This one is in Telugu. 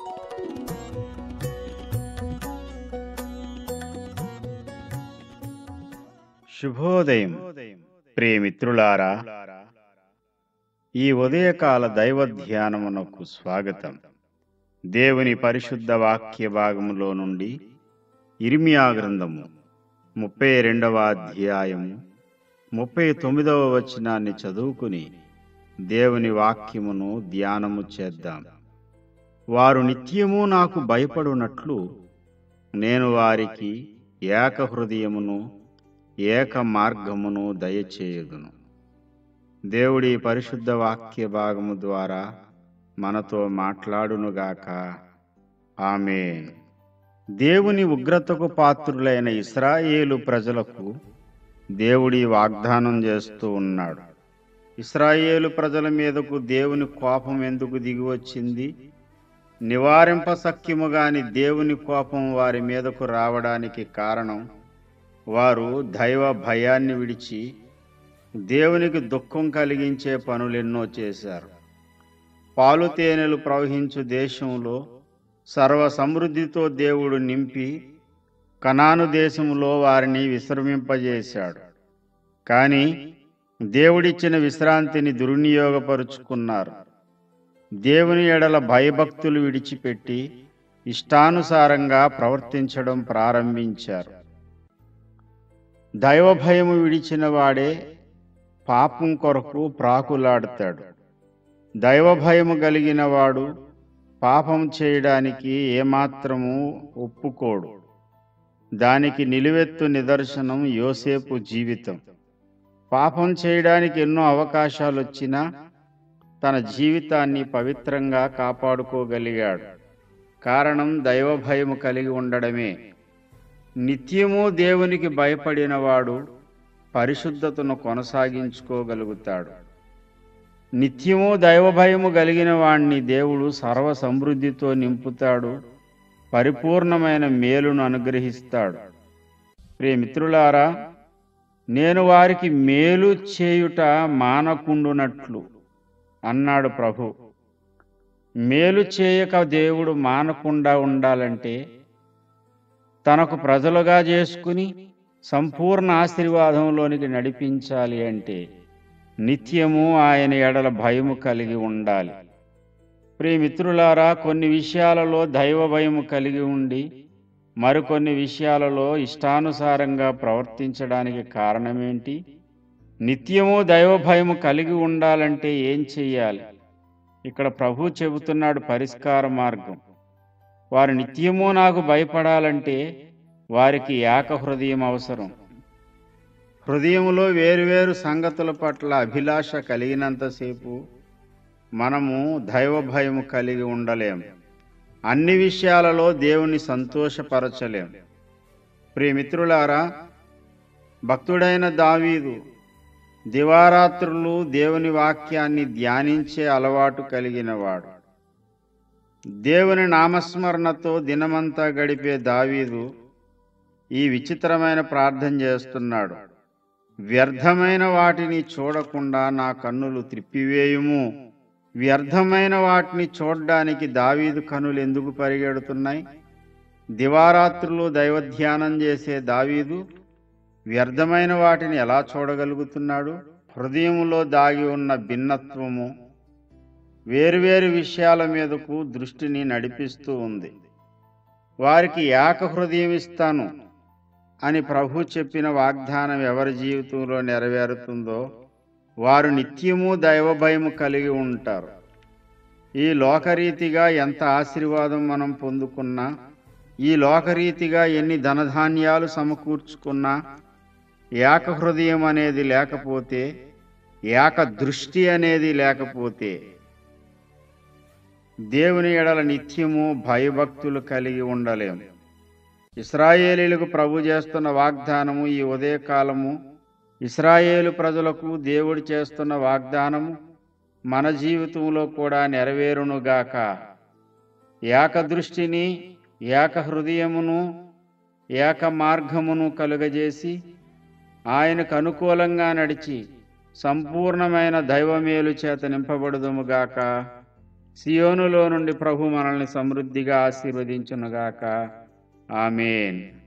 శుభోదయం ప్రియమిత్రులారా ఈ ఉదయకాల దైవ ధ్యానమునకు స్వాగతం దేవుని పరిశుద్ధ వాక్య భాగములో నుండి ఇర్మియా గ్రంథము ముప్పై రెండవ అధ్యాయము ముప్పై తొమ్మిదవ వచనాన్ని చదువుకుని దేవుని వాక్యమును ధ్యానము చేద్దాం వారు నిత్యము నాకు భయపడునట్లు నేను వారికి ఏక హృదయమును ఏక మార్గమును దయచేయుదును దేవుడి పరిశుద్ధ వాక్య భాగము ద్వారా మనతో మాట్లాడునుగాక ఆమె దేవుని ఉగ్రతకు పాత్రులైన ఇస్రాయేలు ప్రజలకు దేవుడి వాగ్దానం చేస్తూ ఉన్నాడు ఇస్రాయేలు ప్రజల మీదకు దేవుని కోపం ఎందుకు దిగి వచ్చింది నివారింప సఖ్యము గాని దేవుని కోపం వారి మీదకు రావడానికి కారణం వారు దైవ భయాన్ని విడిచి దేవునికి దుఃఖం కలిగించే పనులెన్నో చేశారు పాలు తేనెలు ప్రవహించు దేశంలో సర్వ సమృద్ధితో దేవుడు నింపి కనాను దేశంలో వారిని విశ్రమింపజేశాడు కానీ దేవుడిచ్చిన విశ్రాంతిని దుర్వినియోగపరుచుకున్నారు దేవుని ఎడల భయభక్తులు విడిచిపెట్టి ఇష్టానుసారంగా ప్రవర్తించడం ప్రారంభించారు దైవ భయము విడిచిన వాడే పాపం కొరకు ప్రాకులాడుతాడు దైవ భయము కలిగిన వాడు పాపం చేయడానికి ఏమాత్రము ఒప్పుకోడు దానికి నిలువెత్తు నిదర్శనం యోసేపు జీవితం పాపం చేయడానికి ఎన్నో అవకాశాలు వచ్చినా తన జీవితాన్ని పవిత్రంగా కాపాడుకోగలిగాడు కారణం దైవ భయము కలిగి ఉండడమే నిత్యము దేవునికి భయపడినవాడు పరిశుద్ధతను కొనసాగించుకోగలుగుతాడు నిత్యము దైవ భయము కలిగిన వాణ్ణి దేవుడు సర్వ సమృద్ధితో నింపుతాడు పరిపూర్ణమైన మేలును అనుగ్రహిస్తాడు ప్రియమిత్రులారా నేను వారికి మేలు చేయుట మానకుండునట్లు అన్నాడు ప్రభు మేలు చేయక దేవుడు మానకుండా ఉండాలంటే తనకు ప్రజలుగా చేసుకుని సంపూర్ణ ఆశీర్వాదంలోనికి నడిపించాలి అంటే నిత్యము ఆయన ఎడల భయము కలిగి ఉండాలి ప్రియమిత్రులారా కొన్ని విషయాలలో దైవ భయము కలిగి ఉండి మరికొన్ని విషయాలలో ఇష్టానుసారంగా ప్రవర్తించడానికి కారణమేంటి నిత్యము దైవ భయము కలిగి ఉండాలంటే ఏం చెయ్యాలి ఇక్కడ ప్రభు చెబుతున్నాడు పరిష్కార మార్గం వారు నిత్యము నాకు భయపడాలంటే వారికి ఏక హృదయం అవసరం హృదయంలో వేరువేరు సంగతుల పట్ల అభిలాష కలిగినంతసేపు మనము దైవ భయము కలిగి ఉండలేం అన్ని విషయాలలో దేవుని సంతోషపరచలేం ప్రియమిత్రులారా భక్తుడైన దావీదు దివారాత్రులు దేవుని వాక్యాన్ని ధ్యానించే అలవాటు కలిగినవాడు దేవుని నామస్మరణతో దినమంతా గడిపే దావీదు ఈ విచిత్రమైన ప్రార్థన చేస్తున్నాడు వ్యర్థమైన వాటిని చూడకుండా నా కన్నులు త్రిప్పివేయుము వ్యర్థమైన వాటిని చూడడానికి దావీదు కనులు ఎందుకు పరిగెడుతున్నాయి దివారాత్రులు దైవధ్యానం చేసే దావీదు వ్యర్థమైన వాటిని ఎలా చూడగలుగుతున్నాడు హృదయంలో దాగి ఉన్న భిన్నత్వము వేరువేరు విషయాల మీదకు దృష్టిని నడిపిస్తూ ఉంది వారికి ఏక హృదయం ఇస్తాను అని ప్రభు చెప్పిన వాగ్దానం ఎవరి జీవితంలో నెరవేరుతుందో వారు నిత్యము దైవభయము కలిగి ఉంటారు ఈ లోకరీతిగా ఎంత ఆశీర్వాదం మనం పొందుకున్నా ఈ లోకరీతిగా ఎన్ని ధనధాన్యాలు సమకూర్చుకున్నా ఏక హృదయం అనేది లేకపోతే ఏక దృష్టి అనేది లేకపోతే దేవుని ఎడల నిత్యము భయభక్తులు కలిగి ఉండలేం ఇస్రాయేలీలకు ప్రభు చేస్తున్న వాగ్దానము ఈ ఉదయకాలము ఇస్రాయేలు ప్రజలకు దేవుడు చేస్తున్న వాగ్దానము మన జీవితంలో కూడా నెరవేరునుగాక ఏక దృష్టిని ఏక హృదయమును ఏక మార్గమును కలుగజేసి ఆయనకు అనుకూలంగా నడిచి సంపూర్ణమైన దైవమేలు చేత నింపబడుదుముగాక సియోనులో నుండి ప్రభు మనల్ని సమృద్ధిగా ఆశీర్వదించునుగాక ఆమెన్